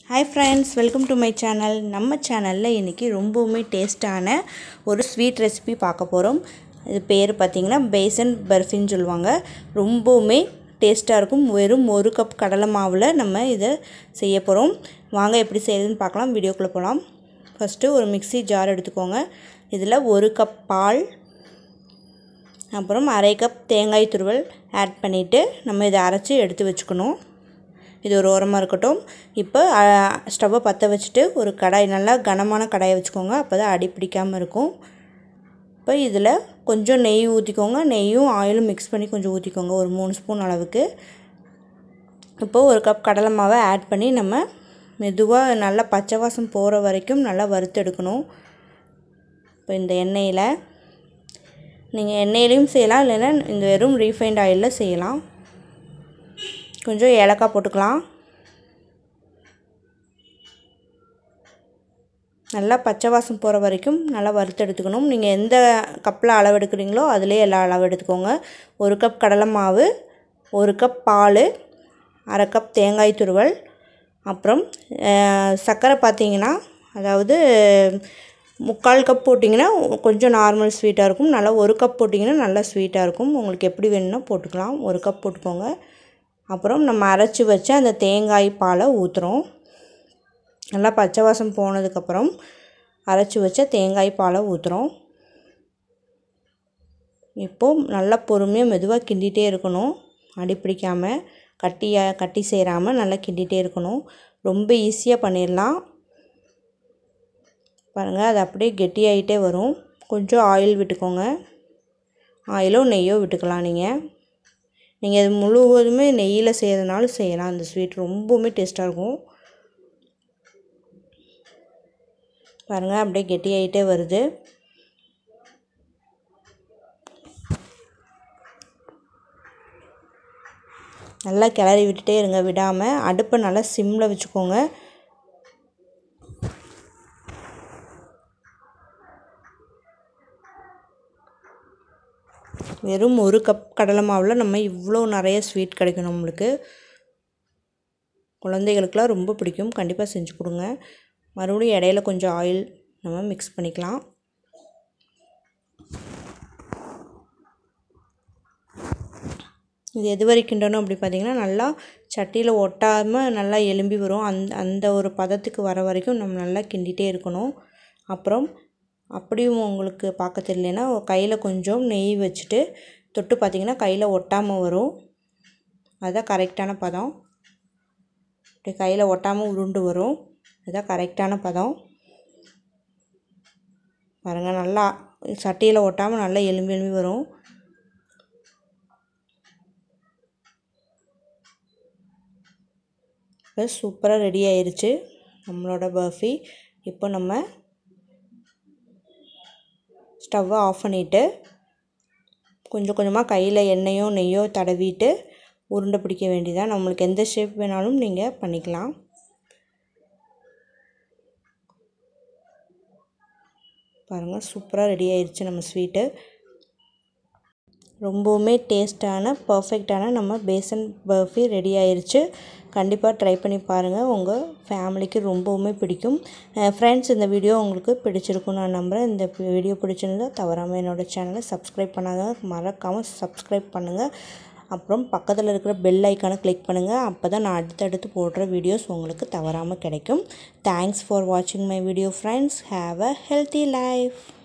hi friends welcome to my channel நம்ம சேனலில் இன்றைக்கி ரொம்பவுமே டேஸ்ட்டான ஒரு ஸ்வீட் ரெசிபி பார்க்க போகிறோம் இது பேர் பார்த்திங்கன்னா பேசன் பர்ஃபின்னு சொல்லுவாங்க ரொம்பவுமே டேஸ்ட்டாக இருக்கும் வெறும் ஒரு கப் கடலை மாவில் நம்ம இதை செய்ய போகிறோம் வாங்க எப்படி செய்யுதுன்னு பார்க்கலாம் வீடியோக்குள்ளே போகலாம் ஃபஸ்ட்டு ஒரு மிக்ஸி ஜார் எடுத்துக்கோங்க இதில் ஒரு கப் பால் அப்புறம் அரை கப் தேங்காய் துருவல் ஆட் பண்ணிவிட்டு நம்ம இதை அரைச்சி எடுத்து வச்சுக்கணும் இது ஒரு ஓரமாக இருக்கட்டும் இப்போ ஸ்டவ்வை பற்ற வச்சுட்டு ஒரு கடாய் நல்லா கனமான கடாயை வச்சுக்கோங்க அப்போ தான் அடி பிடிக்காமல் இருக்கும் இப்போ இதில் கொஞ்சம் நெய் ஊற்றிக்கோங்க நெய்யும் ஆயிலும் மிக்ஸ் பண்ணி கொஞ்சம் ஊற்றிக்கோங்க ஒரு மூணு ஸ்பூன் அளவுக்கு இப்போ ஒரு கப் கடலை மாவை ஆட் பண்ணி நம்ம மெதுவாக நல்லா பச்சை வாசம் போகிற வரைக்கும் நல்லா வறுத்தெடுக்கணும் இப்போ இந்த எண்ணெயில் நீங்கள் எண்ணெயிலையும் செய்யலாம் இல்லைன்னா இந்த வெறும் ரீஃபைண்ட் ஆயிலில் செய்யலாம் கொஞ்சம் ஏலக்காய் போட்டுக்கலாம் நல்லா பச்சை வாசம் போகிற வரைக்கும் நல்லா வறுத்து எடுத்துக்கணும் நீங்கள் எந்த கப்பில் அளவு எடுக்கிறீங்களோ அதிலே எல்லா அளவு எடுத்துக்கோங்க ஒரு கப் கடலை மாவு ஒரு கப் பால் அரை கப் தேங்காய் துருவல் அப்புறம் சர்க்கரை பார்த்தீங்கன்னா அதாவது முக்கால் கப் போட்டிங்கன்னா கொஞ்சம் நார்மல் ஸ்வீட்டாக இருக்கும் நல்லா ஒரு கப் போட்டிங்கன்னா நல்லா ஸ்வீட்டாக இருக்கும் உங்களுக்கு எப்படி வேணும்னா போட்டுக்கலாம் ஒரு கப் போட்டுக்கோங்க அப்புறம் நம்ம அரைச்சி வச்ச அந்த தேங்காய் பாலை ஊற்றுறோம் நல்லா பச்சை வாசம் போனதுக்கப்புறம் அரைச்சி வச்ச தேங்காய் பாலை ஊற்றுறோம் இப்போது நல்லா பொறுமையாக மெதுவாக கிண்டிகிட்டே இருக்கணும் அடி பிடிக்காமல் கட்டியாக கட்டி சேராமல் நல்லா கிண்டிகிட்டே இருக்கணும் ரொம்ப ஈஸியாக பண்ணிடலாம் பாருங்கள் அது அப்படியே கெட்டியாகிட்டே வரும் கொஞ்சம் ஆயில் விட்டுக்கோங்க ஆயிலோ நெய்யோ விட்டுக்கலாம் நீங்கள் நீங்கள் அது முழுவதுமே நெய்யில் செய்கிறதுனாலும் செய்யலாம் அந்த ஸ்வீட் ரொம்பவுமே டேஸ்ட்டாக இருக்கும் பாருங்கள் அப்படியே கெட்டியாகிட்டே வருது நல்லா கிளறி விட்டுட்டே இருங்க விடாமல் அடுப்பை நல்லா சிம்மில் வச்சுக்கோங்க வெறும் ஒரு கப் கடலை மாவில் நம்ம இவ்வளோ நிறைய ஸ்வீட் கிடைக்கும் நம்மளுக்கு குழந்தைகளுக்கெலாம் ரொம்ப பிடிக்கும் கண்டிப்பாக செஞ்சு கொடுங்க மறுபடியும் இடையில கொஞ்சம் ஆயில் நம்ம மிக்ஸ் பண்ணிக்கலாம் இது எது வரைக்கின்றனும் அப்படி பார்த்திங்கன்னா நல்லா சட்டியில் ஒட்டாமல் நல்லா எலும்பி வரும் அந் அந்த ஒரு பதத்துக்கு வர வரைக்கும் நம்ம நல்லா கிண்டிகிட்டே இருக்கணும் அப்புறம் அப்படியும் உங்களுக்கு பார்க்க தெரியலனா கையில் கொஞ்சம் நெய் வச்சுட்டு தொட்டு பார்த்திங்கன்னா கையில் ஒட்டாமல் வரும் அதுதான் கரெக்டான பதம் இப்படி கையில் ஒட்டாமல் உருண்டு வரும் அதுதான் கரெக்டான பதம் பாருங்கள் நல்லா சட்டியில் ஒட்டாமல் நல்லா எலும்பி எலும்பி வரும் இப்போ சூப்பராக ரெடி ஆயிடுச்சு நம்மளோட பர்ஃபி இப்போ நம்ம ஸ்டவ்வை ஆஃப் பண்ணிவிட்டு கொஞ்சம் கொஞ்சமாக கையில் எண்ணெயோ நெய்யோ தடவிட்டு உருண்டை பிடிக்க வேண்டியதான் நம்மளுக்கு எந்த ஷேப் வேணாலும் நீங்கள் பண்ணிக்கலாம் பாருங்கள் சூப்பராக ரெடி ஆயிடுச்சு நம்ம ஸ்வீட்டு ரொம்பவுமே டேஸ்ட்டான பர்ஃபெக்டான நம்ம பேசன் பர்ஃபி ரெடி ஆயிடுச்சு கண்டிப்பாக ட்ரை பண்ணி பாருங்கள் உங்கள் ஃபேமிலிக்கு ரொம்பவுமே பிடிக்கும் ஃப்ரெண்ட்ஸ் இந்த வீடியோ உங்களுக்கு பிடிச்சிருக்கும் நான் நம்புகிறேன் இந்த வீடியோ பிடிச்சிருந்தா தவறாமல் என்னோடய சேனலை சப்ஸ்கிரைப் பண்ணாத மறக்காமல் சப்ஸ்கிரைப் பண்ணுங்கள் அப்புறம் பக்கத்தில் இருக்கிற பெல் ஐக்கானை கிளிக் பண்ணுங்கள் அப்போ தான் நான் அடுத்தடுத்து போடுற வீடியோஸ் உங்களுக்கு தவறாமல் கிடைக்கும் தேங்க்ஸ் ஃபார் வாட்சிங் my video friends have a healthy life